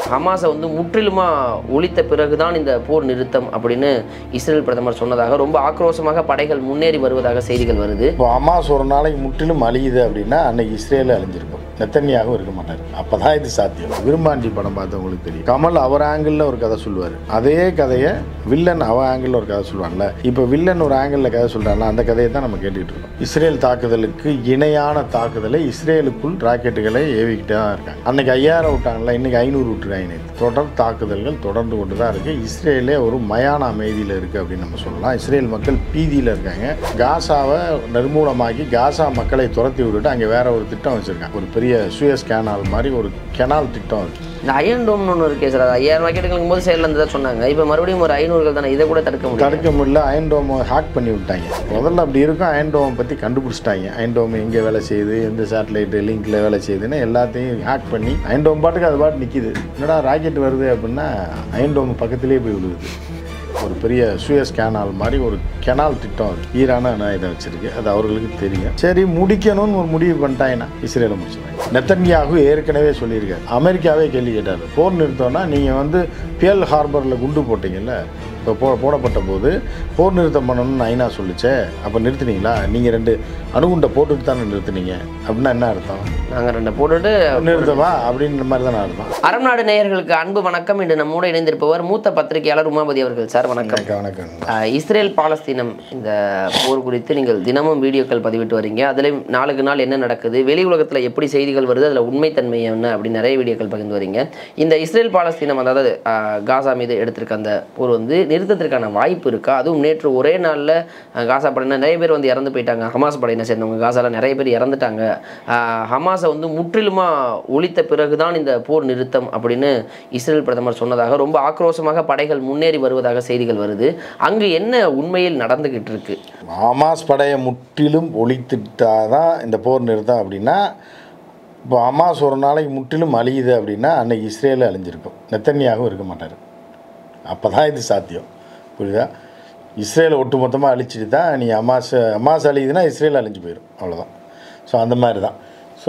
ஹமாஸை வந்து முற்றிலுமாக ஒழித்த பிறகுதான் இந்த போர் நிறுத்தம் அப்படின்னு இஸ்ரேல் பிரதமர் சொன்னதாக ரொம்ப ஆக்ரோஷமாக படைகள் முன்னேறி வருவதாக செய்திகள் வருது இப்போ அமாஸ் ஒரு நாளைக்கு முற்றிலும் அழியுது அப்படின்னா அன்னைக்கு இஸ்ரேல் அழிஞ்சிருக்கும் நெத்தன்யாகவும் இருக்க மாட்டார் அப்போ தான் இது சாத்தியம் விரும்பாண்டி படம் பார்த்தவங்களுக்கு தெரியும் கமல் அவர் ஆங்கிளில் ஒரு கதை சொல்லுவார் அதே கதையை வில்லன் அவ ஆங்கிளில் ஒரு கதை சொல்லுவாங்கல்ல இப்போ வில்லன் ஒரு ஆங்கிளில் கதை சொல்கிறாங்களா அந்த கதையை தான் நம்ம கேட்டுக்கிட்டு இருக்கோம் இஸ்ரேல் தாக்குதலுக்கு இணையான தாக்குதலை இஸ்ரேலுக்குள் ராக்கெட்டுகளை ஏவிக்கிட்டே தான் இருக்காங்க அன்னைக்கு ஐயாயிரம் விட்டாங்கல்ல இன்னைக்கு ஐநூறு விட்டுருக்காங்க நேத்து. தொடர் தாக்குதல்கள் தொடர்ந்து கொண்டு தான் இருக்குது இஸ்ரேலே ஒரு மயான அமைதியில் இருக்குது அப்படின்னு நம்ம சொல்லலாம் இஸ்ரேல் மக்கள் பீதியில் இருக்காங்க காசாவை நிர்மூலமாக்கி காசா மக்களை துரத்தி விட்டுட்டு அங்கே வேற ஒரு திட்டம் வச்சுருக்காங்க ஒரு பெரிய சுயஸ் கேனால் மாதிரி ஒரு கெனால் திட்டம் இருக்கு இந்த அயன் டோம்னு ஒன்று இருக்கே சார் அது ஐயாயிரம் ராக்கெட்டுகளுக்கும் போது செயலில் இருந்ததா சொன்னாங்க இப்போ மறுபடியும் ஒரு ஐநூறுகள் தானே இதை கூட தடுக்க முடியும் தடுக்க முடியல அயன்டோமை ஹேக் பண்ணி விட்டாங்க முதல்ல அப்படி இருக்கும் அயன்டோமை பற்றி கண்டுபிடிச்சிட்டாங்க அயன்டோம் எங்கே வேலை செய்யுது எந்த சேட்டலைட்டு லிங்க்கில் வேலை செய்யுதுன்னு எல்லாத்தையும் ஹேக் பண்ணி அயன்டோம் பாட்டுக்கு அது பாட்டு நிற்கிது என்னடா ராக்கெட் வருது அப்படின்னா அயன்டோம் பக்கத்துலேயே போய் விழுகுது ஒரு பெரிய சுயஸ் கேனால் மாதிரி ஒரு கெனால் திட்டம் இருக்கு ஈரான இதை வச்சிருக்கு அது அவர்களுக்கு தெரியும் சரி முடிக்கணும்னு ஒரு முடிவு பண்ணிட்டாங்கன்னா இஸ்ரேலை முடிச்சிடுறாங்க நெத்தன்யாகு ஏற்கனவே சொல்லியிருக்காரு அமெரிக்காவே கேள்வி கேட்டார் போர் நிறுத்தம்னா நீங்கள் வந்து பியல் ஹார்பரில் குண்டு போட்டீங்கல்ல இப்போ போ போடப்பட்ட போது போர் நிறுத்தம் பண்ணணும்னு ஐநா சொல்லிச்சே அப்போ நிறுத்துனீங்களா நீங்கள் ரெண்டு அணுகுண்டை போட்டுட்டு தானே நிறுத்துனீங்க அப்படின்னா என்ன அர்த்தம் நாங்கள் ரெண்டை போட்டுட்டு நிறுத்தவா அப்படின்ற மாதிரி தானே அர்த்தம் அறம் நாடு நேயர்களுக்கு அன்பு வணக்கம் இன்று நம்மோடு இணைந்திருப்பவர் மூத்த பத்திரிகையாளர் உமாபதி அவர்கள் சார் வணக்கம் வணக்கம் வணக்கம் ஆஹ் இஸ்ரேல் பாலஸ்தீனம் இந்த போர் குறித்து நீங்கள் தினமும் வீடியோக்கள் பதிவிட்டு வரீங்க அதுலேயும் நாளுக்கு நாள் என்ன நடக்குது வெளி உலகத்தில் எப்படி செய்திகள் வருது அதில் உண்மைத்தன்மை என்ன அப்படின்னு நிறைய வீடியோக்கள் பகிர்ந்து வரீங்க இந்த இஸ்ரேல் பாலஸ்தீனம் அதாவது ஆஹ் காசா மீது எடுத்திருக்க அந்த போர் வந்து நிறுத்தத்திற்கான வாய்ப்பு இருக்கா அதுவும் நேற்று ஒரே நாளில் காசா படையினர் நிறைய பேர் வந்து இறந்து போயிட்டாங்க ஹமாஸ் படையினர் சேர்ந்தவங்க காசால நிறைய பேர் இறந்துட்டாங்க ஆஹ் ஹமாஸை வந்து முற்றிலுமாக ஒழித்த பிறகுதான் இந்த போர் நிறுத்தம் அப்படின்னு இஸ்ரேல் பிரதமர் சொன்னதாக ரொம்ப ஆக்ரோஷமாக படைகள் முன்னேறி வருவதாக செய்திகள் வருது அங்கு என்ன உண்மையில் நடந்துகிட்டு இருக்கு ஹமாஸ் படையை முற்றிலும் ஒழித்துட்டாதான் இந்த போர் நிறுத்தம் அப்படின்னா இப்போ ஹமாஸ் ஒரு நாளைக்கு முற்றிலும் அழியுது அப்படின்னா அன்னைக்கு இஸ்ரேல் அழிஞ்சிருக்கும் நெத்தன்யாகவும் இருக்க மாட்டார் அப்போ தான் இது சாத்தியம் புரியுதா இஸ்ரேலை ஒட்டுமொத்தமாக அழிச்சிட்டு தான் நீ ஹமாஸ் ஹமாஸ் அழியுதுன்னா இஸ்ரேல் அழிஞ்சு போயிடும் அவ்வளோதான் ஸோ அந்த மாதிரி தான் ஸோ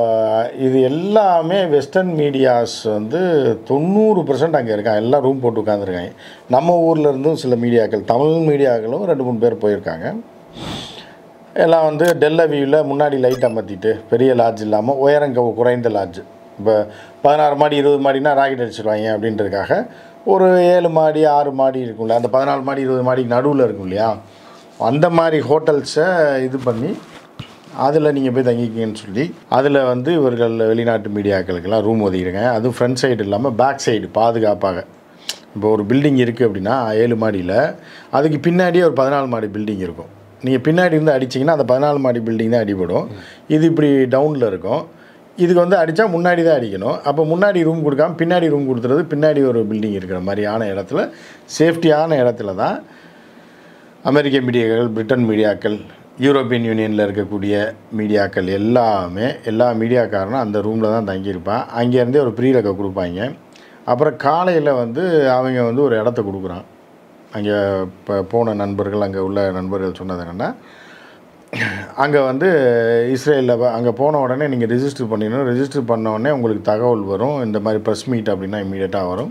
இது எல்லாமே வெஸ்டர்ன் மீடியாஸ் வந்து தொண்ணூறு பர்சன்ட் அங்கே இருக்காங்க எல்லாம் ரூம் போட்டு உட்காந்துருக்காங்க நம்ம ஊர்ல இருந்தும் சில மீடியாக்கள் தமிழ் மீடியாக்களும் ரெண்டு மூணு பேர் போயிருக்காங்க எல்லாம் வந்து டெல்லவியூவில் முன்னாடி லைட் அமர்த்திட்டு பெரிய லாட்ஜ் இல்லாமல் உயரம் கு- குறைந்த லாட்ஜ் இப்போ பதினாறு மாடி இருபது மாடினா ராக்கெட் அடிச்சிடுவாங்க அப்படின்றதுக்காக ஒரு ஏழு மாடி ஆறு மாடி இருக்கும்ல அந்த பதினாலு மாடி இருபது மாடிக்கு நடுவில் இருக்கும் இல்லையா அந்த மாதிரி ஹோட்டல்ஸை இது பண்ணி அதில் நீங்கள் போய் தங்கிக்கிங்கன்னு சொல்லி அதில் வந்து இவர்கள் வெளிநாட்டு மீடியாக்களுக்கெல்லாம் ரூம் ஒதுக்கிடுங்க அதுவும் ஃப்ரண்ட் சைடு இல்லாமல் பேக் சைடு பாதுகாப்பாக இப்போ ஒரு பில்டிங் இருக்குது அப்படின்னா ஏழு மாடியில் அதுக்கு பின்னாடியே ஒரு பதினாலு மாடி பில்டிங் இருக்கும் நீங்கள் பின்னாடி இருந்து அடிச்சிங்கன்னா அந்த பதினாலு மாடி பில்டிங் தான் அடிபடும் இது இப்படி டவுனில் இருக்கும் இதுக்கு வந்து அடித்தா முன்னாடி தான் அடிக்கணும் அப்போ முன்னாடி ரூம் கொடுக்காம பின்னாடி ரூம் கொடுத்துறது பின்னாடி ஒரு பில்டிங் இருக்கிற மாதிரியான இடத்துல சேஃப்டியான இடத்துல தான் அமெரிக்க மீடியாக்கள் பிரிட்டன் மீடியாக்கள் யூரோப்பியன் யூனியனில் இருக்கக்கூடிய மீடியாக்கள் எல்லாமே எல்லா மீடியாக்காரனும் அந்த ரூமில் தான் தங்கியிருப்பான் அங்கேருந்தே ஒரு ப்ரீ ரெக்க கொடுப்பாங்க அப்புறம் காலையில் வந்து அவங்க வந்து ஒரு இடத்த கொடுக்குறான் அங்கே இப்போ போன நண்பர்கள் அங்கே உள்ள நண்பர்கள் சொன்னது என்னென்னா அங்கே வந்து இஸ்ரேலில் அங்கே போன உடனே நீங்கள் ரெஜிஸ்டர் பண்ணிடணும் ரெஜிஸ்டர் பண்ண உடனே உங்களுக்கு தகவல் வரும் இந்த மாதிரி ப்ரெஸ் மீட் அப்படின்னா இம்மீடியட்டாக வரும்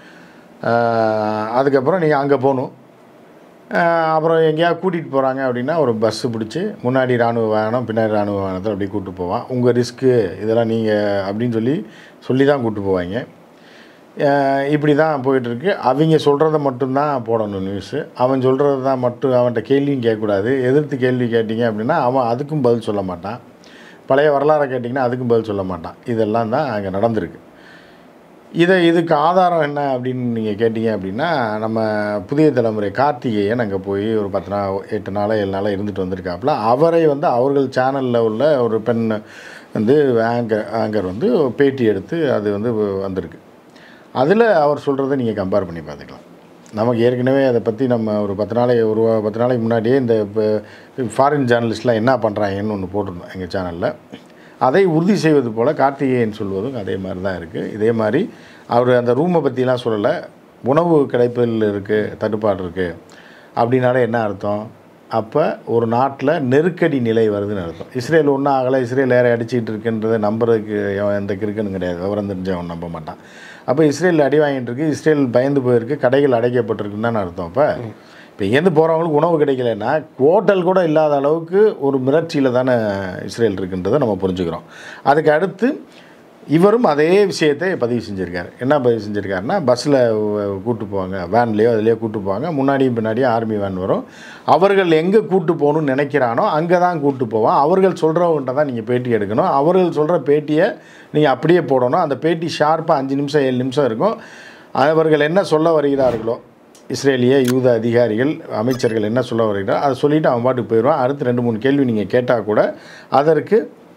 ஆஹ் அதுக்கப்புறம் நீங்கள் அங்கே போகணும் ஆஹ் அப்புறம் எங்கேயாவது கூட்டிகிட்டு போகிறாங்க அப்படின்னா ஒரு பஸ்ஸு பிடிச்சி முன்னாடி இராணுவ வாகனம் பின்னாடி இராணுவ வாகனத்தை அப்படியே கூப்பிட்டு போவான் உங்கள் ரிஸ்க்கு இதெல்லாம் நீங்கள் அப்படின்னு சொல்லி சொல்லி தான் கூப்பிட்டு போவாங்க ஆஹ் இப்படி தான் போயிட்டுருக்கு அவங்க சொல்கிறத மட்டும்தான் போடணும் நியூஸு அவன் சொல்கிறது தான் மட்டும் அவன்கிட்ட கேள்வியும் கேட்கக்கூடாது எதிர்த்து கேள்வி கேட்டிங்க அப்படின்னா அவன் அதுக்கும் பதில் சொல்ல மாட்டான் பழைய வரலாறை கேட்டிங்கன்னா அதுக்கும் பதில் சொல்ல மாட்டான் இதெல்லாம் தான் அங்கே நடந்திருக்கு இதை இதுக்கு ஆதாரம் என்ன அப்படின்னு நீங்கள் கேட்டிங்க அப்படின்னா நம்ம புதிய தலைமுறை கார்த்திகேயன் அங்கே போய் ஒரு பத்து நாள் எட்டு நாள் ஏழு நாள் இருந்துட்டு வந்திருக்காப்புல அவரை வந்து அவர்கள் சேனலில் உள்ள ஒரு பெண் வந்து ஆங்கர் ஆங்கர் வந்து பேட்டி எடுத்து அது வந்து வந்திருக்கு அதில் அவர் சொல்கிறத நீங்கள் கம்பேர் பண்ணி பார்த்துக்கலாம் நமக்கு ஏற்கனவே அதை பற்றி நம்ம ஒரு பத்து நாளைக்கு ஒரு வா- பத்து நாளைக்கு முன்னாடியே இந்த இப்போ ஃபாரின் ஜேர்னலிஸ்ட்லாம் என்ன பண்ணுறாங்கன்னு ஒன்று போட்டிருந்தோம் எங்கள் சேனலில் அதை உறுதி செய்வது போல் கார்த்திகேயன் சொல்வதும் அதே மாதிரி தான் இருக்குது இதே மாதிரி அவர் அந்த ரூமை பற்றிலாம் சொல்லலை உணவு கிடைப்பதில் இருக்குது தட்டுப்பாடு இருக்குது அப்படின்னாலே என்ன அர்த்தம் அப்போ ஒரு நாட்டில் நெருக்கடி நிலை வருதுன்னு அர்த்தம் இஸ்ரேல் ஒன்றும் ஆகலை இஸ்ரேல் ஏற அடிச்சிட்டு இருக்குன்றதை நம்புறதுக்கு எவன் எந்த கிறுக்குன்னு கிடையாது விவரம் தெரிஞ்சவன் நம்ப மாட்டான் அப்போ இஸ்ரேல் அடி வாங்கிட்டு இருக்கு இஸ்ரேல் பயந்து போயிருக்கு கடைகள் அடைக்கப்பட்டிருக்குன்னு தானே அர்த்தம் அப்போ இப்போ இங்கேருந்து போகிறவங்களுக்கு உணவு கிடைக்கலன்னா ஹோட்டல் கூட இல்லாத அளவுக்கு ஒரு மிரட்சியில் தானே இஸ்ரேல் இருக்குன்றதை நம்ம புரிஞ்சுக்கிறோம் அதுக்கு அடுத்து இவரும் அதே விஷயத்தை பதிவு செஞ்சுருக்காரு என்ன பதிவு செஞ்சுருக்காருன்னா பஸ்ஸில் கூட்டு போவாங்க வேன்லேயோ அதுலேயோ கூட்டு போவாங்க முன்னாடியும் பின்னாடியும் ஆர்மி வேன் வரும் அவர்கள் எங்கே கூட்டு போகணும்னு நினைக்கிறானோ அங்கே தான் கூட்டு போவான் அவர்கள் சொல்கிறவங்கள்ட்ட தான் நீங்கள் பேட்டி எடுக்கணும் அவர்கள் சொல்கிற பேட்டியை நீங்கள் அப்படியே போடணும் அந்த பேட்டி ஷார்ப்பாக அஞ்சு நிமிஷம் ஏழு நிமிஷம் இருக்கும் அவர்கள் என்ன சொல்ல வருகிறார்களோ இஸ்ரேலிய யூத அதிகாரிகள் அமைச்சர்கள் என்ன சொல்ல வருகிறார் அதை சொல்லிவிட்டு அவன் பாட்டுக்கு போயிடுவான் அடுத்து ரெண்டு மூணு கேள்வி நீங்கள் கேட்டால் கூட அதற்கு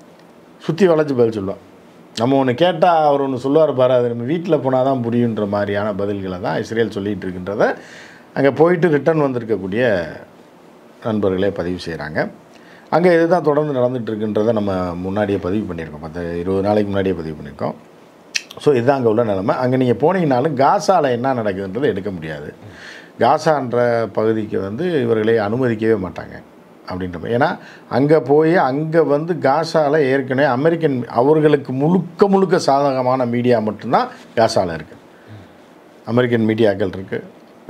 சுற்றி வளைச்சு பதில் சொல்லுவான் நம்ம ஒன்று கேட்டால் அவர் ஒன்று சொல்லுவார் பாரு அது நம்ம வீட்டில் போனால் தான் புரியுன்ற மாதிரியான பதில்களை தான் இஸ்ரேல் சொல்லிகிட்டு இருக்கின்றத அங்கே போயிட்டு ரிட்டர்ன் வந்திருக்கக்கூடிய நண்பர்களே பதிவு செய்கிறாங்க அங்கே இதுதான் தொடர்ந்து நடந்துட்டு இருக்குன்றதை நம்ம முன்னாடியே பதிவு பண்ணியிருக்கோம் பத்து இருபது நாளைக்கு முன்னாடியே பதிவு பண்ணியிருக்கோம் ஸோ இதுதான் அங்கே உள்ள நிலைமை அங்கே நீங்கள் போனீங்கனாலும் காசாவில் என்ன நடக்குதுன்றதை எடுக்க முடியாது காசான்ற பகுதிக்கு வந்து இவர்களை அனுமதிக்கவே மாட்டாங்க அப்படின்ற மாதிரி ஏன்னா அங்கே போய் அங்கே வந்து காசாவில் ஏற்கனவே அமெரிக்கன் அவர்களுக்கு முழுக்க முழுக்க சாதகமான மீடியா மட்டும்தான் காசாவில் இருக்குது அமெரிக்கன் மீடியாக்கள் இருக்குது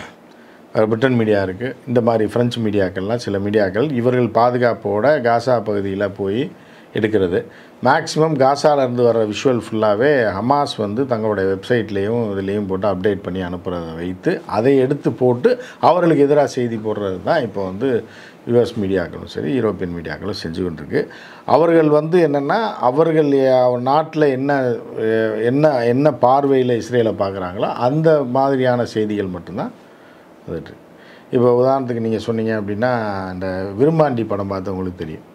பிரிட்டன் மீடியா இருக்குது இந்த மாதிரி ஃப்ரெஞ்சு மீடியாக்கள்லாம் சில மீடியாக்கள் இவர்கள் பாதுகாப்போட காசா பகுதியில் போய் எடுக்கிறது மேக்ஸிமம் காசாலேருந்து வர விஷுவல் ஃபுல்லாகவே ஹமாஸ் வந்து தங்களுடைய வெப்சைட்லேயும் இதுலேயும் போட்டு அப்டேட் பண்ணி அனுப்புகிறத வைத்து அதை எடுத்து போட்டு அவர்களுக்கு எதிராக செய்தி போடுறது தான் இப்போ வந்து யுஎஸ் மீடியாக்களும் சரி யூரோப்பியன் மீடியாக்களும் செஞ்சு கொண்டிருக்கு அவர்கள் வந்து என்னென்னா அவர்கள் நாட்டில் என்ன அஹ், என்ன என்ன பார்வையில் இஸ்ரேலை பார்க்குறாங்களோ அந்த மாதிரியான செய்திகள் மட்டும்தான் வந்துட்டு இப்போ உதாரணத்துக்கு நீங்கள் சொன்னீங்க அப்படின்னா இந்த விரும்பாண்டி படம் பார்த்தவங்களுக்கு தெரியும்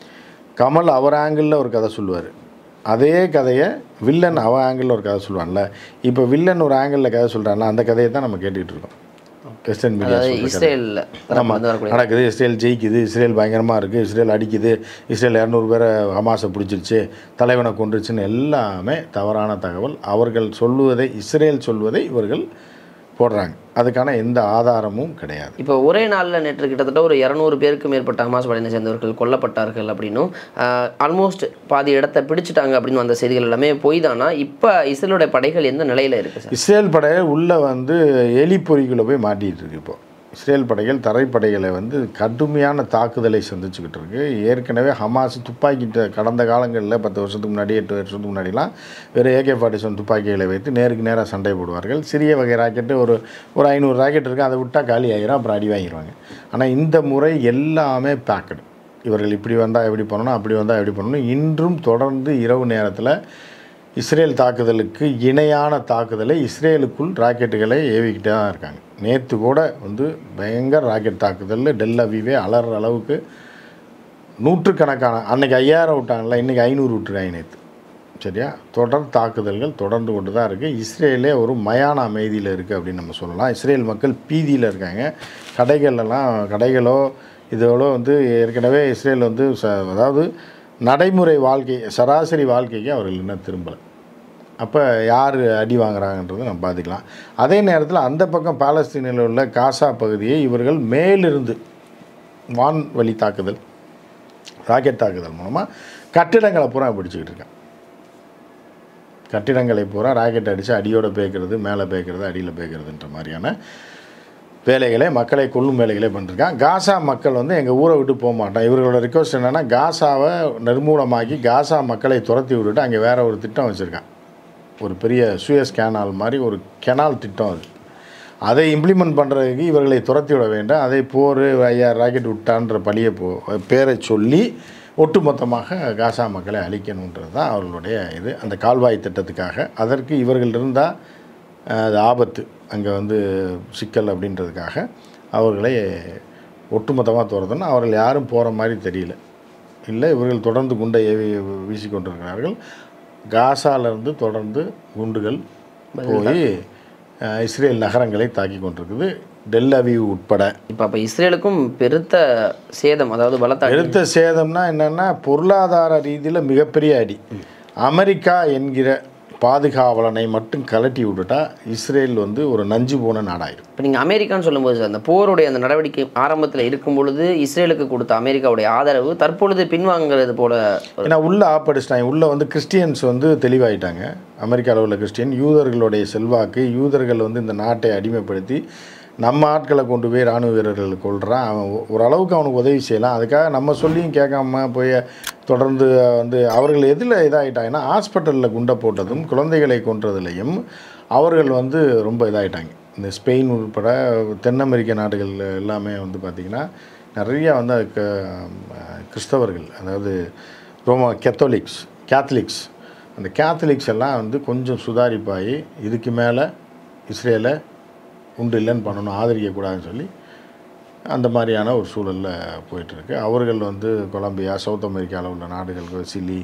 கமல் அவர் ஆங்கிளில் ஒரு கதை சொல்லுவார் அதே கதையை வில்லன் அவ ஆங்கிளில் ஒரு கதை சொல்லுவான்ல இப்போ வில்லன் ஒரு ஆங்கிளில் கதை சொல்கிறான்ல அந்த கதையை தான் நம்ம கேட்டுக்கிட்டு இருக்கோம் வெஸ்டர்ன் மீடியா அதாவது இஸ்ரேலில் வந்து வரக்கூடிய நடக்குது இஸ்ரேல் ஜெயிக்குது இஸ்ரேல் பயங்கரமாக இருக்குது இஸ்ரேல் அடிக்குது இஸ்ரேல் இரநூறு பேரை ஹமாஸை பிடிச்சிருச்சு தலைவனை கொண்டுருச்சுன்னு எல்லாமே தவறான தகவல் அவர்கள் சொல்லுவதை இஸ்ரேல் சொல்வதை இவர்கள் போடுறாங்க அதுக்கான எந்த ஆதாரமும் கிடையாது இப்போ ஒரே நாளில் நேற்று கிட்டத்தட்ட ஒரு இரநூறு பேருக்கு மேற்பட்ட ஹமாஸ் படையினை சேர்ந்தவர்கள் கொல்லப்பட்டார்கள் அப்படின்னும் ஆல்மோஸ்ட் பாதி இடத்த பிடிச்சிட்டாங்க அப்படின்னு வந்த செய்திகள் எல்லாமே பொய் தானா இப்போ இஸ்ரேலுடைய படைகள் எந்த நிலையில் இருக்குது சார் இஸ்ரேல் படைகள் உள்ளே வந்து எலிப்பொறிக்குள்ளே போய் மாட்டிகிட்டு இருக்கு இப்போ இஸ்ரேல் படைகள் தரைப்படைகளை வந்து கடுமையான தாக்குதலை சந்திச்சுக்கிட்டு இருக்கு ஏற்கனவே ஹமாஸ் துப்பாக்கி த- கடந்த காலங்களில் பத்து வருஷத்துக்கு முன்னாடி எட்டு வருஷத்துக்கு முன்னாடிலாம் வெறும் ஏகே ஃபார்ட்டி செவன் துப்பாக்கிகளை வைத்து நேருக்கு நேராக சண்டை போடுவார்கள் சிறிய வகை ராக்கெட்டு ஒரு ஒரு ஐநூறு ராக்கெட் இருக்குது அதை விட்டால் காலி ஆகிரும் அப்புறம் அடி வாங்கிடுவாங்க ஆனால் இந்த முறை எல்லாமே பேக்கடு இவர்கள் இப்படி வந்தால் எப்படி பண்ணணும் அப்படி வந்தால் எப்படி பண்ணணும் இன்றும் தொடர்ந்து இரவு நேரத்தில் இஸ்ரேல் தாக்குதலுக்கு இணையான தாக்குதலை இஸ்ரேலுக்குள் ராக்கெட்டுகளை ஏவிக்கிட்டே தான் இருக்காங்க நேற்று கூட வந்து பயங்கர ராக்கெட் தாக்குதலில் டெல் அவிவே அலற அளவுக்கு நூற்றுக்கணக்கான அன்னைக்கு ஐயாயிரம் விட்டாங்கல்ல இன்றைக்கி ஐநூறு விட்டுருக்காங்க நேற்று சரியா தொடர் தாக்குதல்கள் தொடர்ந்து கொண்டு தான் இருக்குது இஸ்ரேலே ஒரு மயான அமைதியில் இருக்குது அப்படின்னு நம்ம சொல்லலாம் இஸ்ரேல் மக்கள் பீதியில் இருக்காங்க கடைகளெல்லாம் கடைகளோ இதோட வந்து ஏற்கனவே இஸ்ரேல் வந்து ச அதாவது நடைமுறை வாழ்க்கை சராசரி வாழ்க்கைக்கு அவர்கள் இன்னும் திரும்பலை அப்போ யார் அடி வாங்குறாங்கன்றதை நம்ம பார்த்துக்கலாம் அதே நேரத்தில் அந்த பக்கம் பாலஸ்தீனில் உள்ள காசா பகுதியை இவர்கள் மேலிருந்து வான்வழி தாக்குதல் ராக்கெட் தாக்குதல் மூலமாக கட்டிடங்களை பூரா பிடிச்சிக்கிட்டு இருக்கான் கட்டிடங்களை பூரா ராக்கெட் அடித்து அடியோட பேக்கிறது மேலே பேக்கிறது அடியில் பேக்கிறதுன்ற மாதிரியான வேலைகளை மக்களை கொல்லும் வேலைகளை பண்ணிருக்கான் காசா மக்கள் வந்து எங்கள் ஊரை விட்டு போக மாட்டோம் இவர்களோட ரிக்வஸ்ட் என்னென்னா காசாவை நிர்மூலமாக்கி காசா மக்களை துரத்தி விட்டுட்டு அங்கே வேற ஒரு திட்டம் வச்சுருக்கான் ஒரு பெரிய சுயஸ் கேனால் மாதிரி ஒரு கெனால் திட்டம் அது அதை இம்ப்ளிமெண்ட் பண்ணுறதுக்கு இவர்களை துரத்தி விட வேண்டும் அதை போர் ஐயா ராக்கெட் விட்டான்ற பழியை போ பேரை சொல்லி ஒட்டுமொத்தமாக காசா மக்களை அழிக்கணுன்றது தான் அவர்களுடைய இது அந்த கால்வாய் திட்டத்துக்காக அதற்கு இவர்கள் இருந்தால் அது ஆபத்து அங்கே வந்து சிக்கல் அப்படின்றதுக்காக அவர்களை ஒட்டுமொத்தமாக துரத்தணும் அவர்கள் யாரும் போகிற மாதிரி தெரியல இல்லை இவர்கள் தொடர்ந்து குண்டை ஏவி வீசி கொண்டிருக்கிறார்கள் காசாலேருந்து தொடர்ந்து குண்டுகள் போய் அஹ், இஸ்ரேல் நகரங்களை தாக்கி கொண்டிருக்குது டெல் அவீவ் உட்பட இப்போ அப்போ இஸ்ரேலுக்கும் பெருத்த சேதம் அதாவது பலத்த அடி. பெருத்த சேதம்னா என்னென்னா பொருளாதார ரீதியில் மிகப்பெரிய அடி அமெரிக்கா என்கிற பாதுகாவலனை மட்டும் கலட்டி விட்டுட்டா இஸ்ரேல் வந்து ஒரு நஞ்சு போன நாடாயிரும் இப்போ நீங்கள் அமெரிக்கான்னு சொல்லும்போது சார் அந்த போருடைய அந்த நடவடிக்கை ஆரம்பத்தில் இருக்கும் பொழுது இஸ்ரேலுக்கு கொடுத்த அமெரிக்காவுடைய ஆதரவு தற்பொழுது பின்வாங்குறது போல ஒரு- ஏன்னா உள்ள ஆப்படிச்சிட்டாங்க உள்ள வந்து கிறிஸ்டியன்ஸ் வந்து தெளிவாயிட்டாங்க அமெரிக்காவில் உள்ள கிறிஸ்டியன் யூதர்களுடைய செல்வாக்கு யூதர்கள் வந்து இந்த நாட்டை அடிமைப்படுத்தி நம்ம ஆட்களை கொண்டு போய் ராணுவ வீரர்கள் கொள்கிறான் அவன் ஒ- ஓரளவுக்கு அவனுக்கு உதவி செய்யலாம் அதுக்காக நம்ம சொல்லியும் கேட்காம போய் தொடர்ந்து வந்து அவர்கள் எதில் இதாகிட்டாங்கன்னா ஹாஸ்பிட்டலில் குண்டை போட்டதும் குழந்தைகளை கொன்றதுலையும் அவர்கள் வந்து ரொம்ப இதாகிட்டாங்க இந்த ஸ்பெயின் உட்பட தென் அமெரிக்க நாடுகள் எல்லாமே வந்து பார்த்திங்கன்னா நிறையா வந்து அதுக்கு, அஹ், கிறிஸ்தவர்கள் அதாவது ரோமா கெத்தோலிக்ஸ் கேத்தலிக்ஸ் அந்த கேத்தலிக்ஸ் எல்லாம் வந்து கொஞ்சம் சுதாரிப்பாகி இதுக்கு மேலே இஸ்ரேலை உண்டு இல்லைன்னு பண்ணணும் ஆதரிக்கக்கூடாதுன்னு சொல்லி அந்த மாதிரியான ஒரு சூழலில் போயிட்டுருக்கு அவர்கள் வந்து கொலம்பியா சவுத் அமெரிக்காவில் உள்ள நாடுகளுக்கு சிலி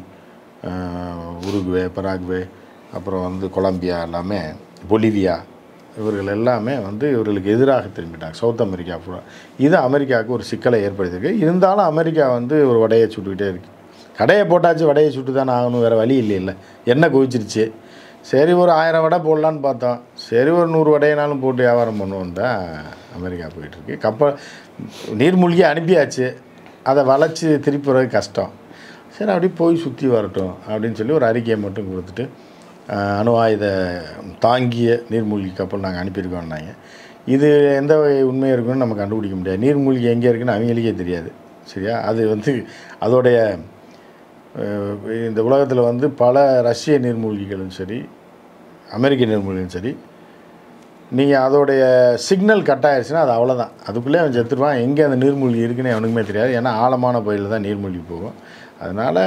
ஆஹ், உருகுவே பராகுவே அப்புறம் வந்து கொலம்பியா எல்லாமே பொலிவியா இவர்கள் எல்லாமே வந்து இவர்களுக்கு எதிராக திரும்பிட்டாங்க சவுத் அமெரிக்கா பூரா இது அமெரிக்காவுக்கு ஒரு சிக்கலை ஏற்படுத்தியிருக்கு இருந்தாலும் அமெரிக்கா வந்து ஒரு வடையை சுட்டுக்கிட்டே இருக்கு கடையை போட்டாச்சு வடையை சுட்டு தானே ஆகணும் வேறு வழி இல்லை இல்லை எண்ணெய் குவிச்சிருச்சு சரி ஒரு ஆயிரம் வடை போடலான்னு பார்த்தோம் சரி ஒரு நூறு வடையினாலும் போட்டு வியாபாரம் பண்ணுவோம் தான் அமெரிக்கா போயிட்டுருக்கு கப்பல் நீர்மூழ்கி அனுப்பியாச்சு அதை வளைச்சி திருப்பி வர்றது கஷ்டம் சரி அப்படியே போய் சுற்றி வரட்டும் அப்படின்னு சொல்லி ஒரு அறிக்கையை மட்டும் கொடுத்துட்டு ஆஹ், அணு ஆயுத தாங்கிய நீர்மூழ்கி கப்பல் நாங்கள் அனுப்பியிருக்கோம்னாங்க இது எந்த வகை உண்மை இருக்குன்னு நம்ம கண்டுபிடிக்க முடியாது நீர்மூழ்கி எங்கே இருக்குன்னு அவங்களுக்கே தெரியாது சரியா அது வந்து அதோடைய அஹ், இந்த உலகத்தில் வந்து பல ரஷ்ய நீர்மூழ்கிகளும் சரி அமெரிக்க நீர்மூழ்கியும் சரி நீங்கள் அதோடைய சிக்னல் கட் ஆயிடுச்சுன்னா அது அவ்வளோதான் அதுக்குள்ளே அவன் செத்துருவான் எங்கே அந்த நீர்மூழ்கி இருக்குன்னு அவனுக்குமே தெரியாது ஏன்னா ஆழமான பகுதியில் தான் நீர்மூழ்கி போகும் அதனால்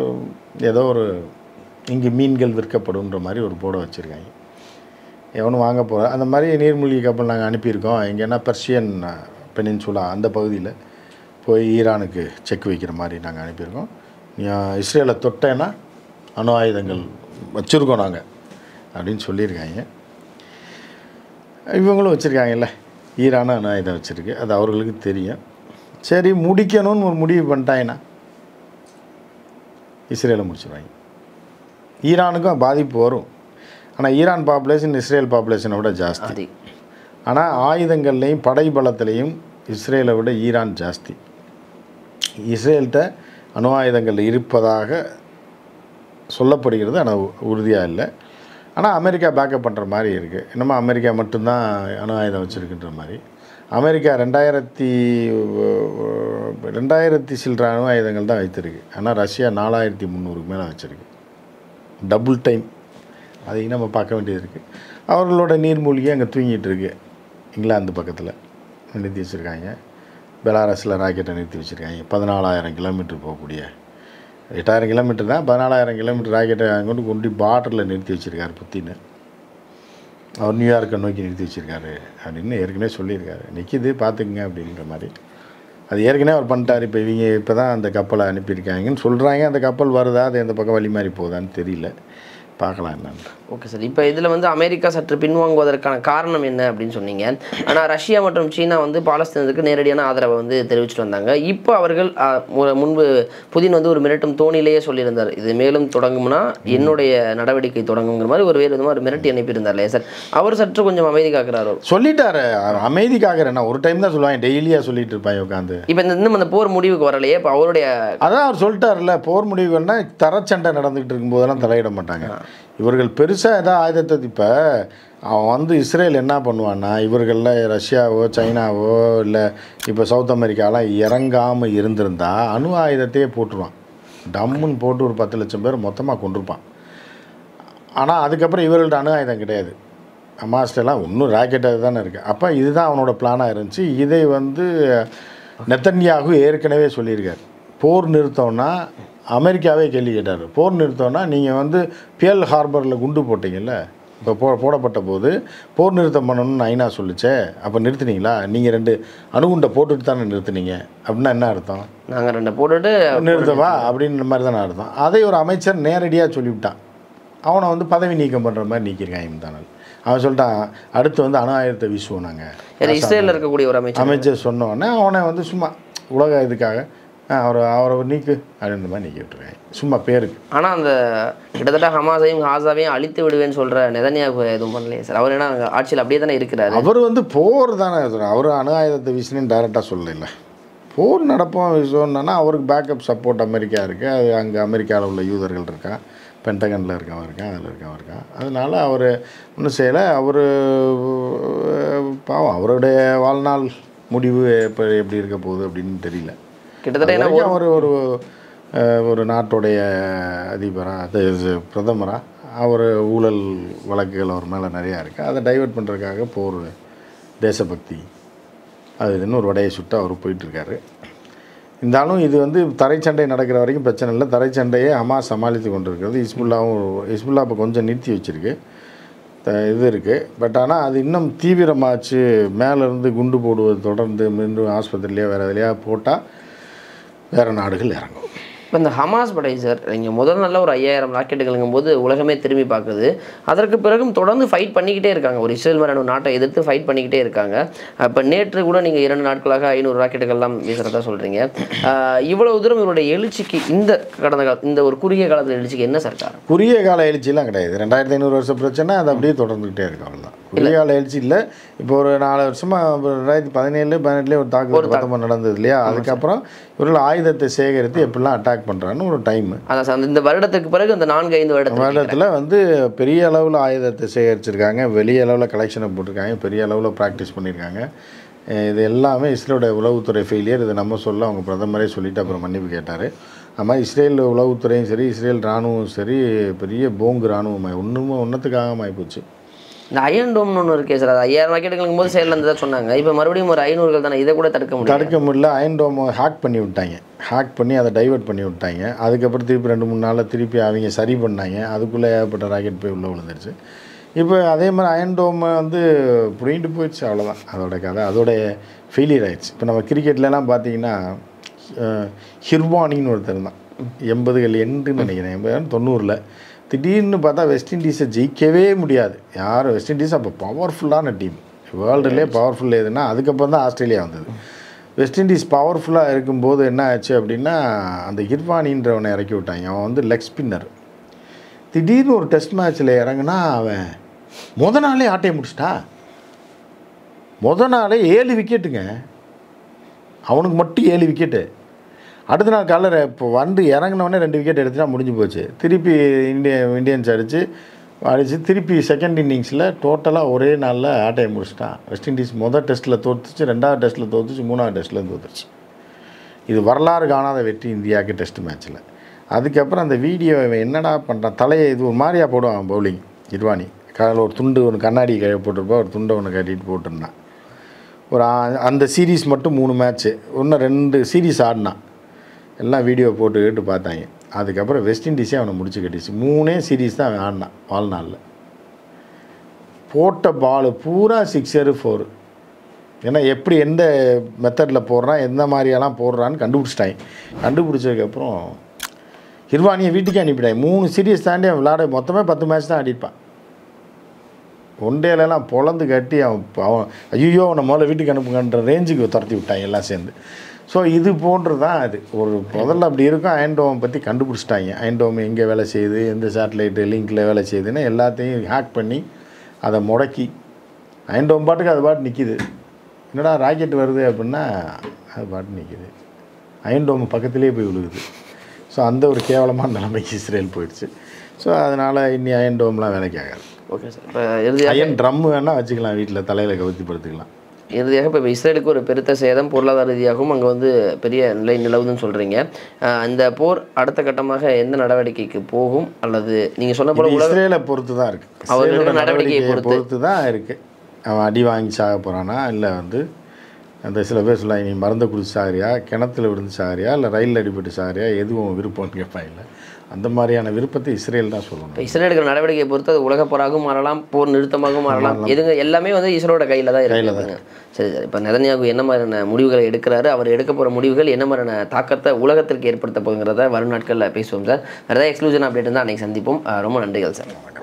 ஏதோ ஒரு இங்கே மீன்கள் விற்கப்படுன்ற மாதிரி ஒரு போர்டை வச்சுருக்காங்க எவனும் வாங்க போகிற அந்த மாதிரி நீர்மூழ்கி கப்பல் நாங்கள் அனுப்பியிருக்கோம் எங்கன்னா பெர்ஷியன் பெனின்சுலா அந்த பகுதியில் போய் ஈரானுக்கு செக் வைக்கிற மாதிரி நாங்கள் அனுப்பியிருக்கோம் நீ இஸ்ரேலை தொட்டேன்னா அணு ஆயுதங்கள் வச்சுருக்கோம் நாங்கள் அப்படின்னு சொல்லியிருக்காங்க இவங்களும் வச்சுருக்காங்கல்ல ஈரானும் அணு ஆயுதம் வச்சுருக்கு அது அவர்களுக்கு தெரியும் சரி முடிக்கணும்னு ஒரு முடிவு பண்ணிட்டாங்கன்னா இஸ்ரேலை முடிச்சிருவாங்க ஈரானுக்கும் பாதிப்பு வரும் ஆனால் ஈரான் பாப்புலேஷன் இஸ்ரேல் பாப்புலேஷனை விட ஜாஸ்தி அது ஆனால் ஆயுதங்கள்லேயும் படை பலத்திலையும் இஸ்ரேலை விட ஈரான் ஜாஸ்தி இஸ்ரேல்கிட்ட அணு ஆயுதங்கள் இருப்பதாக சொல்லப்படுகிறது ஆனால் உறுதியாக இல்லை ஆனால் அமெரிக்கா பேக்கப் பண்ணுற மாதிரி இருக்குது என்னமோ அமெரிக்கா மட்டும்தான் அணு ஆயுதம் வச்சுருக்குன்ற மாதிரி அமெரிக்கா ரெண்டாயிரத்தி ரெண்டாயிரத்தி சில்லற அணு ஆயுதங்கள் தான் வைத்திருக்கு ஆனால் ரஷ்யா நாலாயிரத்தி முந்நூறுக்கு மேலே வச்சுருக்கு டபுள் டைம் அதையும் நம்ம பார்க்க வேண்டியது இருக்குது அவர்களோட நீர்மூழ்கி அங்கே தூங்கிட்டு இருக்கு இங்கிலாந்து பக்கத்தில் நிறுத்தி வச்சுருக்காங்க பெலாரஸில் ராக்கெட்டை நிறுத்தி வச்சுருக்காங்க பதினாலாயிரம் கிலோமீட்டர் போகக்கூடிய எட்டாயிரம் கிலோமீட்டர் தான் பதினாலாயிரம் கிலோமீட்டர் ராக்கெட்டை அங்கே கொண்டு பார்டரில் நிறுத்தி வச்சுருக்காரு புத்தின்னு அவர் நியூயார்க்கை நோக்கி நிறுத்தி வச்சுருக்காரு அப்படின்னு ஏற்கனவே சொல்லியிருக்காரு நிற்கிது பார்த்துக்குங்க அப்படின்ற மாதிரி அது ஏற்கனவே அவர் பண்ணிட்டார் இப்போ இவங்க இப்போ தான் அந்த கப்பலை அனுப்பியிருக்காங்கன்னு சொல்கிறாங்க அந்த கப்பல் வருதா அது எந்த பக்கம் வழி மாறி போகுதான்னு தெரியல பார்க்கலாம் என்னன்னு ஓகே சார் இப்போ இதில் வந்து அமெரிக்கா சற்று பின்வாங்குவதற்கான காரணம் என்ன அப்படின்னு சொன்னீங்க ஆனால் ரஷ்யா மற்றும் சீனா வந்து பாலஸ்தீனத்துக்கு நேரடியான ஆதரவை வந்து தெரிவிச்சிட்டு வந்தாங்க இப்போ அவர்கள் ஆ, மு- முன்பு புதின் வந்து ஒரு மிரட்டும் தோணிலேயே சொல்லியிருந்தார் இது மேலும் தொடங்கும்னா என்னுடைய நடவடிக்கை தொடங்குங்கிற மாதிரி ஒரு வேறு விதமாக ஒரு மிரட்டி அனுப்பியிருந்தார் இல்லையா சார் அவர் சற்று கொஞ்சம் அமைதி காக்கிறாரோ சொல்லிட்டாரு அவர் அமைதிக்காக என்ன ஒரு டைம் தான் சொல்லுவாங்க டெய்லியாக சொல்லிட்டு இருப்பாங்க உட்காந்து இப்போ இந்த இன்னும் அந்த போர் முடிவுக்கு வரலையே இப்போ அவருடைய அதான் அவர் சொல்லிட்டாருல்ல போர் முடிவுகள்னா தரச்சண்டை நடந்துகிட்டு இருக்கும்போதெல்லாம் தலையிட மாட்டாங்க இவர்கள் பெருசாக ஏதாவது ஆயுதத்தை இப்போ அவன் வந்து இஸ்ரேல் என்ன பண்ணுவான்னா இவர்களில் ரஷ்யாவோ சைனாவோ இல்லை இப்போ சவுத் அமெரிக்காலாம் இறங்காமல் இருந்திருந்தா அணு ஆயுதத்தையே போட்டுருவான் டம்முன்னு போட்டு ஒரு பத்து லட்சம் பேர் மொத்தமாக கொண்டிருப்பான் ஆனால் அதுக்கப்புறம் இவர்கள்ட்ட அணு ஆயுதம் கிடையாது அமாஸ்டெல்லாம் இன்னும் ராக்கெட் தானே இருக்குது அப்போ இதுதான் அவனோட பிளானாக இருந்துச்சு இதை வந்து நெத்தன்யாகு ஏற்கனவே சொல்லியிருக்காரு போர் நிறுத்தம்னா அமெரிக்காவே கேள்வி கேட்டார் போர் நிறுத்தம்னா நீங்கள் வந்து பியல் ஹார்பரில் குண்டு போட்டீங்கல்ல இப்போ போ போடப்பட்ட போது போர் நிறுத்தம் பண்ணணும்னு ஐநா சொல்லுச்சே அப்போ நிறுத்துனீங்களா நீங்கள் ரெண்டு அணுகுண்டை போட்டுட்டு தானே நிறுத்துனீங்க அப்படின்னா என்ன அர்த்தம் நாங்கள் ரெண்டை போட்டுட்டு நிறுத்தவா அப்படின்ற மாதிரி தானே அர்த்தம் அதை ஒரு அமைச்சர் நேரடியாக சொல்லிவிட்டான் அவனை வந்து பதவி நீக்கம் பண்ணுற மாதிரி நீக்கியிருக்காங்க இம்தானல் அவன் சொல்லிட்டான் அடுத்து வந்து அணு ஆயுதத்தை வீசுவோம் நாங்கள் யார் இஸ்ரேலில் இருக்கக்கூடிய ஒரு அமைச்சர் அமைச்சர் சொன்ன உடனே அவனை வந்து சும்மா உலக இதுக்காக அவரை அவரை நீக்கு அப்படின்ற மாதிரி நீக்கி விட்டுருக்காங்க சும்மா பேருக்கு ஆனால் அந்த கிட்டத்தட்ட ஹமாஸையும் ஹாசாவையும் அழித்து விடுவேன்னு சொல்கிற நெதன்யாகு எதுவும் பண்ணலையே சார் அவர் என்ன அங்க ஆட்சியில் அப்படியே தானே இருக்கிறாரு அவர் வந்து போர் தானே சொல்றாரு. அவர் அணு ஆயுதத்தை வீசினு டைரெக்டாக சொல்லல போர் நடப்போம் சொன்னா அவருக்கு பேக்கப் சப்போர்ட் அமெரிக்கா இருக்குது அது அங்கே அமெரிக்காவில் உள்ள யூதர்கள் இருக்கான் பென்டகனில் இருக்கவன் இருக்கான் அதில் இருக்கவன் இருக்கான் அதனால அவர் ஒன்றும் செய்யலை அவர் பாவம் அவருடைய வாழ்நாள் முடிவு இப்போ எப்படி இருக்க போகுது அப்படின்னு தெரியல கிட்டத்தட்ட என்ன வரைக்கும் அவர் ஒரு அஹ், ஒரு நாட்டுடைய அதிபராக அது இது பிரதமராக அவர் ஊழல் வழக்குகள் அவர் மேலே நிறையா இருக்குது அதை டைவர்ட் பண்ணுறதுக்காக போர் தேசபக்தி அது இதுன்னு ஒரு வடையை சுட்டு அவர் போயிட்டுருக்காரு இருந்தாலும் இது வந்து தரைச்சண்டை நடக்கிற வரைக்கும் பிரச்சனை இல்லை தரைச்சண்டையை ஹமாஸ் சமாளித்து கொண்டு இருக்கிறது ஹிஸ்புல்லாவும் ஹிஸ்புல்லா இப்போ கொஞ்சம் நிறுத்தி வச்சிருக்கு த இது இருக்குது பட் ஆனால் அது இன்னும் தீவிரமாச்சு மேலேருந்து குண்டு போடுவது தொடர்ந்து மீண்டும் ஆஸ்பத்திரிலையோ வேறு எதுலையா போட்டால் வேறு நாடுகள் இறங்கும் இப்போ இந்த ஹமாஸ் படை சார் இங்கே முதல் நல்ல ஒரு ஐயாயிரம் ராக்கெட்டுகளுங்கும் போது உலகமே திரும்பி பார்க்குது அதற்கு பிறகும் தொடர்ந்து ஃபைட் பண்ணிக்கிட்டே இருக்காங்க ஒரு இஸ்ரேல் மாதிரியான ஒரு நாட்டை எதிர்த்து ஃபைட் பண்ணிக்கிட்டே இருக்காங்க இப்போ நேற்று கூட நீங்கள் இரண்டு நாட்களாக ஐநூறு ராக்கெட்டுகள்லாம் வீசுறதா சொல்கிறீங்க இவ்வளவு தூரம் இவருடைய எழுச்சிக்கு இந்த கடந்த கால இந்த ஒரு குறுகிய காலத்தில் எழுச்சிக்கு என்ன சார் காரணம் குறுகிய கால எழுச்சிலாம் கிடையாது ரெண்டாயிரத்தி ஐநூறு வருஷம் பிரச்சனை அது அப்படியே தொடர்ந்துக்கிட்டே இருக்கு அவ்வளோதான் குறுகிய கால எழுச்சி இல்லை இப்போ ஒரு நாலு வருஷமாக ரெண்டாயிரத்தி பதினேழு பதினெட்டுலேயே ஒரு தாக்குதல் பத்தொம்பது நடந்தது இல்லையா அதுக்கப்புறம் இவர்கள் ஆயுதத்தை சேகரித்து எப்படிலாம் அட்டாக் பண்ணுறான்னு ஒரு டைமு அதான் சார் அந்த- இந்த வருடத்துக்கு பிறகு இந்த நான்கு ஐந்து வருடத்துக்கு வருடத்தில் வந்து பெரிய அளவில் ஆயுதத்தை சேகரிச்சிருக்காங்க வெளிய அளவில் கலெக்ஷனை போட்டிருக்காங்க பெரிய அளவில் ப்ராக்டிஸ் பண்ணியிருக்காங்க அஹ் இது எல்லாமே இஸ்ரேலோட உளவுத்துறை ஃபெயிலியர் இது நம்ம சொல்ல அவங்க பிரதமரே சொல்லிட்டு அப்புறம் மன்னிப்பு கேட்டார் ஆமாம் இஸ்ரேல் உளவுத்துறையும் சரி இஸ்ரேல் இராணுவம் சரி பெரிய போங்கு இராணுவம் ஒன்றுமே ஒன்றத்துக்காக ஆகிப்போச்சு இந்த அயன் டோம்னு ஒன்று இருக்கே சார் அது ஐயாயிரம் ராக்கெட்டுகளுங்கும் போது செயலில் இருந்ததா சொன்னாங்க இப்போ மறுபடியும் ஒரு ஐநூறுகள் தானே இதை கூட தடுக்க முடியும் தடுக்க முடியல அயன்டோமை ஹேக் பண்ணி விட்டாங்க ஹேக் பண்ணி அதை டைவர்ட் பண்ணி விட்டாங்க அதுக்கப்புறம் திருப்பி ரெண்டு மூணு நாளில் திருப்பி அவங்க சரி பண்ணாங்க அதுக்குள்ளே ஏகப்பட்ட ராக்கெட் போய் உள்ளே விழுந்துருச்சு இப்போ அதே மாதிரி அயன்டோம் வந்து புரியிட்டு போயிடுச்சு அவ்வளோதான் அதோட கதை அதோட ஃபெயிலியர் ஆயிடுச்சு இப்போ நம்ம கிரிக்கெட்லலாம் பார்த்தீங்கன்னா அஹ், ஹிர்வானின்னு ஒருத்தர் தான் எண்பதுகள் எண்டுன்னு நினைக்கிறேன் எண்பது தொண்ணூறில் திடீர்னு பார்த்தா வெஸ்ட் இண்டீஸை ஜெயிக்கவே முடியாது யாரும் வெஸ்ட் இண்டீஸ் அப்போ பவர்ஃபுல்லான டீம் வேர்ல்டுலேயே பவர்ஃபுல் எதுனா அதுக்கப்புறம் தான் ஆஸ்திரேலியா வந்தது வெஸ்ட் இண்டீஸ் பவர்ஃபுல்லாக இருக்கும்போது என்ன ஆச்சு அப்படின்னா அந்த ஹிர்வானின்றவனை இறக்கி விட்டாங்க அவன் வந்து லெக் ஸ்பின்னர் திடீர்னு ஒரு டெஸ்ட் மேட்ச்சில் இறங்குனா அவன் முத நாளே ஆட்டையை முடிச்சிட்டா முத நாளே ஏழு விக்கெட்டுங்க அவனுக்கு மட்டும் ஏழு விக்கெட்டு அடுத்த நாள் காலையில் இப்போ வந்து இறங்குனவொடனே ரெண்டு விக்கெட் எடுத்துட்டா முடிஞ்சு போச்சு திருப்பி இந்திய இந்தியன்ஸ் அடித்து அடித்து திருப்பி செகண்ட் இன்னிங்ஸில் டோட்டலாக ஒரே நாளில் ஆட்டையை முடிச்சிட்டான் வெஸ்ட் இண்டீஸ் மொதல் டெஸ்ட்டில் தோத்துச்சு ரெண்டாவது டெஸ்ட்டில் தோத்துச்சு மூணாவது டெஸ்ட்டில் தோத்துச்சு இது வரலாறு காணாத வெற்றி இந்தியாவுக்கு டெஸ்ட் மேட்ச்சில் அதுக்கப்புறம் அந்த வீடியோ இவன் என்னடா பண்ணுறான் தலையை இது ஒரு மாதிரியா போடுவான் பவுலிங் இர்வானி காலையில் ஒரு துண்டு ஒன்று கண்ணாடி கை போட்டிருப்பா ஒரு துண்டை ஒன்று கட்டிட்டு போட்டிருந்தான் ஒரு ஆ- அந்த சீரீஸ் மட்டும் மூணு மேட்ச்சு இன்னும் ரெண்டு சீரீஸ் ஆடினான் எல்லாம் வீடியோ போட்டுக்கிட்டு பார்த்தாங்க அதுக்கப்புறம் வெஸ்ட் இண்டீஸே அவனை முடிச்சு கட்டிச்சு மூணே சீரீஸ் தான் அவன் ஆடினான் வாழ்நாளில் போட்ட பால் பூரா சிக்ஸரு ஃபோரு ஏன்னா எப்படி எந்த மெத்தடில் போடுறான் எந்த மாதிரியெல்லாம் போடுறான்னு கண்டுபிடிச்சிட்டாங்க கண்டுபிடிச்சதுக்கப்புறம் ஹிர்வானியை வீட்டுக்கே அனுப்பிட்டாங்க மூணு சீரியஸ் தாண்டி அவன் விளாட மொத்தமே பத்து மேட்ச் தான் ஆடிப்பான் ஒன் டேலலாம் பொழந்து கட்டி அவன் அவன் ஐயோ அவனை முதல்ல வீட்டுக்கு அனுப்புங்கன்ற ரேஞ்சுக்கு துரத்தி விட்டாங்க எல்லாம் சேர்ந்து ஸோ இது போன்று தான் அது ஒரு முதல்ல அப்படி இருக்கும் அயன்டோமை பற்றி கண்டுபிடிச்சிட்டாங்க அயன்டோம் எங்கே வேலை செய்யுது எந்த சேட்டலைட்டு லிங்க்கில் வேலை செய்யுதுன்னு எல்லாத்தையும் ஹேக் பண்ணி அதை முடக்கி அயன்டோம் பாட்டுக்கு அது பாட்டு நிற்கிது என்னடா ராக்கெட் வருது அப்படின்னா அது பாட்டு நிற்கிது அயன்டோம் பக்கத்துலேயே போய் விழுகுது ஸோ அந்த ஒரு கேவலமான நிலைமைக்கு இஸ்ரேல் போயிடுச்சு ஸோ அதனால் இன்னி அயன்டோம்லாம் வேலைக்கு ஆகாது ஓகே சார் இப்போ இறுதியாக அயன் ட்ரம் வேணால் வச்சுக்கலாம் வீட்டில் தலையில் கவுத்தி படுத்துக்கலாம் இறுதியாக இப்போ இஸ்ரேலுக்கு ஒரு பெருத்த சேதம் பொருளாதார ரீதியாகவும் அங்கே வந்து பெரிய நிலை நிலவுதுன்னு சொல்கிறீங்க இந்த போர் அடுத்த கட்டமாக எந்த நடவடிக்கைக்கு போகும் அல்லது நீங்கள் சொன்ன போல இது உலக இஸ்ரேலை பொறுத்து தான் இருக்குது அவர்கள் இஸ்ரேலோட நடவடிக்கையை நடவடிக்கையை பொறுத்து. பொறுத்து தான் இருக்குது அவன் அடி வாங்கி சாக போகிறானா இல்லை வந்து அந்த சில பேர் சொல்லுவாங்க நீ மருந்தை குடிச்சு சாகிறியா கிணத்துல விழுந்து சாகிறியா இல்லை ரயிலில் அடிபட்டு சாகிறியா எதுவும் விருப்பம்னு கேட்பாங்க அந்த மாதிரியான விருப்பத்தை இஸ்ரேல் தான் சொல்லணும் இப்போ இஸ்ரேல் எடுக்கிற நடவடிக்கையை பொறுத்து அது உலகப் போராகவும் மாறலாம் போர் நிறுத்தமாகவும் மாறலாம் எதுங்க எல்லாமே வந்து இஸ்ரோட கையில் தான் இருக்கு சரி சார் இப்போ நெதன்யாகு என்ன மாதிரியான முடிவுகளை எடுக்கிறாரு அவர் எடுக்க போகிற முடிவுகள் என்ன மாதிரியான தாக்கத்தை உலகத்திற்கு ஏற்படுத்த போகுங்கிறத வரும் நாட்களில் பேசுவோம் சார் வேறு ஏதாவது எக்ஸ்க்ளூசிவ் அப்டேட் இருந்தால் அன்றைக்கி சந்திப்போம் அஹ் ரொம்ப நன்றிகள் சார்